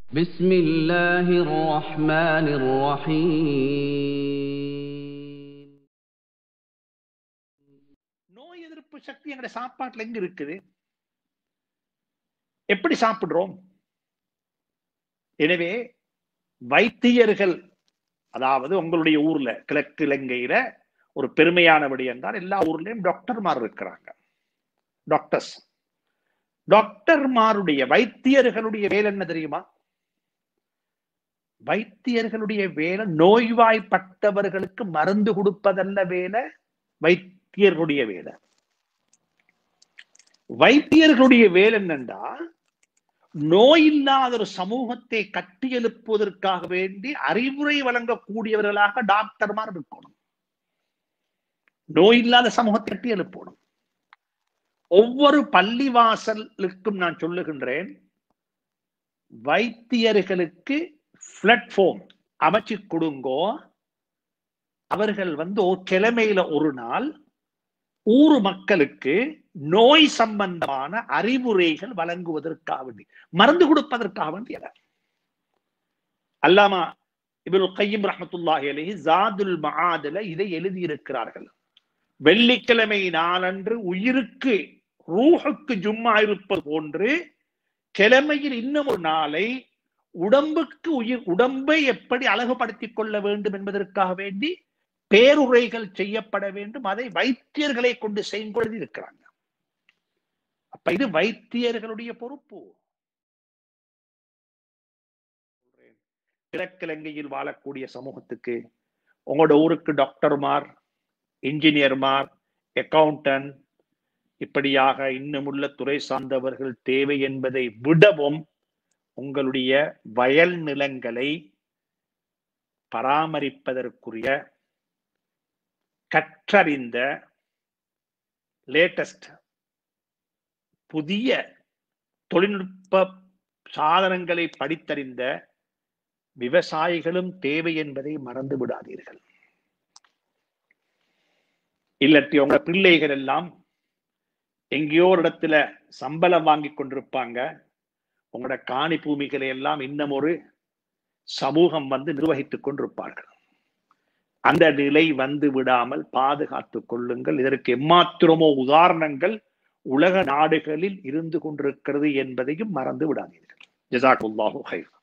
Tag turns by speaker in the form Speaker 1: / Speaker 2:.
Speaker 1: بسم الله الرحمن الرحيم
Speaker 2: நோய் எதிர்ப்பு சக்தி எங்க சாப்பாட்டுல எங்க இருக்குது எப்படி சாப்பிடுறோம் எனவே வைத்தியர்கள் அதாவது உங்களுடைய ஊர்ல கிழக்கு இலங்கையில ஒரு பெருமையான விடயம் தான் எல்லா ஊர்லயும் டாக்டர்மார் இருக்கிறாங்க டாக்டர்ஸ் டாக்டர்மாருடைய வைத்தியர்களுடைய வேலை என்ன தெரியுமா வைத்தியர்களுடைய வேலை நோய்வாய்ப்பட்டவர்களுக்கு மருந்து கொடுப்பதல்ல வேலை வைத்தியர்களுடைய வேலை வைத்தியர்களுடைய வேலை என்னண்டா நோய் இல்லாத ஒரு சமூகத்தை கட்டியெழுப்புவதற்காக வேண்டி அறிவுரை வழங்கக்கூடியவர்களாக டாக்டர்மார் இருக்கணும் நோய் இல்லாத சமூகத்தை கட்டி எழுப்பணும் ஒவ்வொரு பள்ளிவாசலுக்கும் நான் சொல்லுகின்றேன் வைத்தியர்களுக்கு பிளாட்ஃபார்ம் அமைச்சு கொடுங்கோ அவர்கள் வந்து ஒரு கிழமையில ஒரு நாள் ஊர் மக்களுக்கு நோய் சம்பந்தமான அறிவுரைகள் வழங்குவதற்காக வேண்டி மருந்து கொடுப்பதற்காக வேண்டி அல்ல. அல்லாமா இப்னுல் கையம் ரஹமத்துல்லாஹி அலைஹி ஜாதுல் மஆதுல இதை எழுதியிருக்கிறார்கள் வெள்ளிக்கிழமை நாளன்று உயிருக்கு ரூஹுக்கு ஜும்மா இருப்பது போன்று கிழமையில் இன்னும் ஒரு நாளை உடம்புக்கு உயிர் உடம்பை எப்படி அழகுபடுத்திக் கொள்ள வேண்டும் என்பதற்காக வேண்டி பேருரைகள் செய்யப்பட வேண்டும் அதை வைத்தியர்களை கொண்டு செய்து இருக்கிறாங்க அப்ப இது வைத்தியர்களுடைய பொறுப்பு கிழக்கிழங்கையில் வாழக்கூடிய சமூகத்துக்கு உங்களோட ஊருக்கு டாக்டர்மார் இன்ஜினியர்மார் அக்கவுண்டன்ட் இப்படியாக இன்னுமுள்ள துறை சார்ந்தவர்கள் தேவை என்பதை விடவும் உங்களுடைய வயல் நிலங்களை பராமரிப்பதற்குரிய கற்றறிந்த லேட்டஸ்ட் புதிய தொழில்நுட்ப சாதனங்களை படித்தறிந்த விவசாயிகளும் தேவை என்பதை மறந்து விடாதீர்கள் இல்லட்டி உங்க பிள்ளைகள் எல்லாம் எங்கேயோ ஒரு இடத்துல சம்பளம் வாங்கி கொண்டிருப்பாங்க உங்களோட காணி பூமிகளை எல்லாம் இன்னும் ஒரு சமூகம் வந்து நிர்வகித்துக் கொண்டிருப்பார்கள் அந்த நிலை வந்து விடாமல் பாதுகாத்துக் கொள்ளுங்கள் இதற்கு எம்மாத்திரமோ உதாரணங்கள் உலக நாடுகளில் இருந்து கொண்டிருக்கிறது என்பதையும் மறந்து விடாதீர்கள் ஜசாக்குல்லாஹு ஹைர்